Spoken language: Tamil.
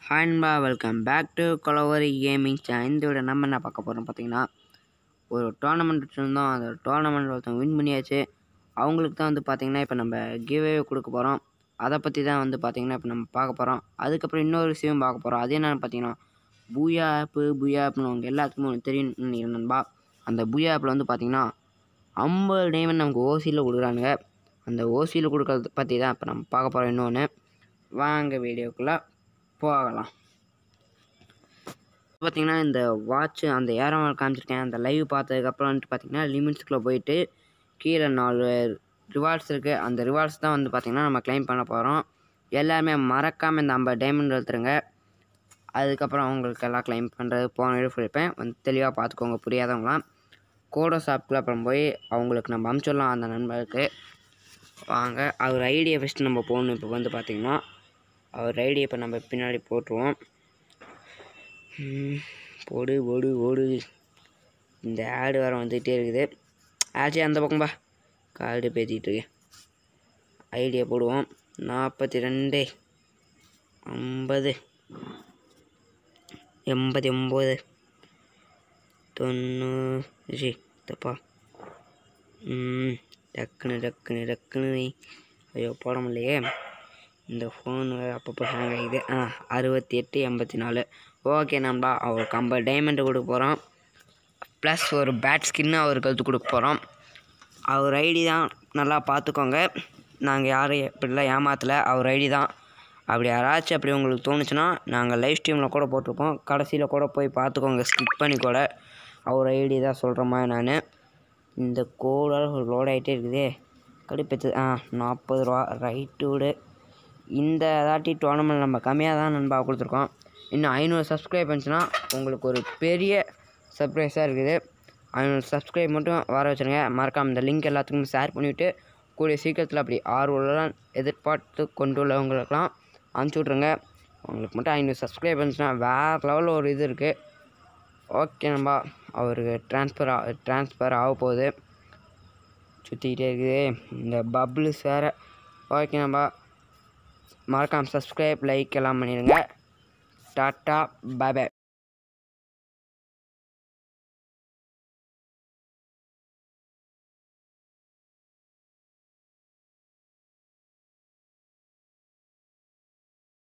ஹாய்ன்பா welcome back to Kolaveri gaming channel இந்த விட நம்ம என்ன பார்க்க போகிறோம் பார்த்தீங்கன்னா ஒரு டோர்னமெண்ட் வச்சுருந்தோம் அந்த டோர்னமெண்ட் ஒருத்தவங்க வின் பண்ணியாச்சு அவங்களுக்கு தான் வந்து பார்த்தீங்கன்னா இப்போ நம்ம கிவ்வே கொடுக்க போகிறோம் அதை பற்றி தான் வந்து பார்த்தீங்கன்னா இப்போ நம்ம பார்க்க போகிறோம் அதுக்கப்புறம் இன்னொரு விஷயம் பார்க்க போகிறோம் அது என்னென்னு பார்த்தீங்கன்னா பூயா ஆப்பு பூயா ஆப்னு அவங்க எல்லாத்துக்குமே ஒன்று தெரியும் நினைக்கிறேன் நண்பா அந்த பூயா ஆப்பில் வந்து பார்த்தீங்கன்னா ஐம்பது டைமண்ட் நமக்கு ஓசியில் கொடுக்குறானுங்க அந்த ஓசியில் கொடுக்கறது பற்றி தான் இப்போ நம்ம பார்க்க போகிறோம் இன்னொன்று வாங்க வீடியோக்குள்ளே போகலாம் பார்த்தீங்கன்னா இந்த வாட்ச் அந்த ஏரம் காமிச்சிருக்கேன் அந்த லைவ் பார்த்ததுக்கப்புறம் வந்துட்டு பார்த்தீங்கன்னா லிமிட்ஸ்குள்ளே போயிட்டு கீழே நாலு ரிவார்ட்ஸ் இருக்குது அந்த ரிவார்ட்ஸ் தான் வந்து பார்த்திங்கன்னா நம்ம க்ளைம் பண்ண போகிறோம் எல்லாருமே மறக்காமல் இந்த ஐம்பது டைமண்ட் எடுத்துருங்க அதுக்கப்புறம் அவங்களுக்கு எல்லாம் க்ளைம் பண்ணுறது போன வீடியோ சொல்லியிருப்பேன் வந்து தெளிவாக பார்த்துக்கோங்க புரியாதவங்களாம் கோடோ ஷாப்புக்குள்ள அப்புறம் போய் அவங்களுக்கு நம்ம அமுச்சிடலாம் அந்த நண்பருக்கு வாங்க அவர் ஐடியை ஃபஸ்ட்டு நம்ம போகணும் இப்போ வந்து பார்த்திங்கன்னா அவர் ஐடியை இப்போ நம்ம பின்னாடி போட்டுருவோம் ம், போடு ஓடு ஓடு இந்த ஆடு வேறு வந்துகிட்டே இருக்குது ஆச்சு அந்த பக்கம்பா காடு பேத்திட்டு இருக்கேன் ஐடியா போடுவோம் நாற்பத்தி ரெண்டு ஐம்பது எண்பத்தி ஒம்பது தொண்ணூறு தப்பா ம் டக்குன்னு டக்குன்னு டக்குன்னு ஐயோ போட முடியலையே இந்த ஃபோன் அப்பப்போ ஹேங் ஆகிது ஆ அறுபத்தி எட்டு எண்பத்தி நாலு ஓகே நண்பா அவருக்கு ஐம்பது டைமண்ட் கொடுக்க போகிறோம் ப்ளஸ் ஒரு பேட் ஸ்கின்னு அவருக்கு எடுத்து கொடுக்க போகிறோம் அவர் ஐடி தான் நல்லா பார்த்துக்கோங்க நாங்கள் யாரும் இப்படிலாம் ஏமாத்தலை அவர் ஐடி தான் அப்படி யாராச்சும் அப்படி உங்களுக்கு தோணுச்சுன்னா நாங்கள் லைவ் ஸ்ட்ரீமில் கூட போட்டிருப்போம் கடைசியில் கூட போய் பார்த்துக்கோங்க ஸ்கிப் பண்ணி கூட அவர் ஐடி தான் சொல்கிற மாதிரி நான் இந்த கோடால் லோட் ஆகிட்டே இருக்குதே கடுப்பெத்து ஆ நாற்பது ரூபா ரைட்டு விடு இந்த தாட்டி டோர்னமெண்ட் நம்ம கம்மியாக தான் நண்பா கொடுத்துருக்கோம் இன்னும் ஐநூறு சப்ஸ்கிரைப் இருந்துச்சுன்னா உங்களுக்கு ஒரு பெரிய சர்ப்ரைஸாக இருக்குது ஐநூறு சப்ஸ்கிரைப் மட்டும் வர வச்சுருங்க மறக்காம இந்த லிங்க் எல்லாத்துக்குமே ஷேர் பண்ணிவிட்டு கூடிய சீக்கிரத்தில் அப்படி ஆர்வலாம் எதிர்பார்த்து கொண்டு உள்ளவங்களுக்கெல்லாம் அனுப்பிச்சி விட்ருங்க உங்களுக்கு மட்டும் ஐநூறு சப்ஸ்கிரைப் இருந்துச்சுன்னா வேறு லெவலில் ஒரு இது இருக்குது ஓகே நண்பா அவருக்கு ட்ரான்ஸ்ஃபர் ஆ ட்ரான்ஸ்ஃபர் ஆக போகுது சுற்றிக்கிட்டே இருக்குது இந்த பப்ளிஸ் வேறு ஓகே நண்பா மறக்காம சப்ஸ்கிரைப் லைக் எல்லாம் பண்ணிடுங்க டாட்டா பாய் பாய்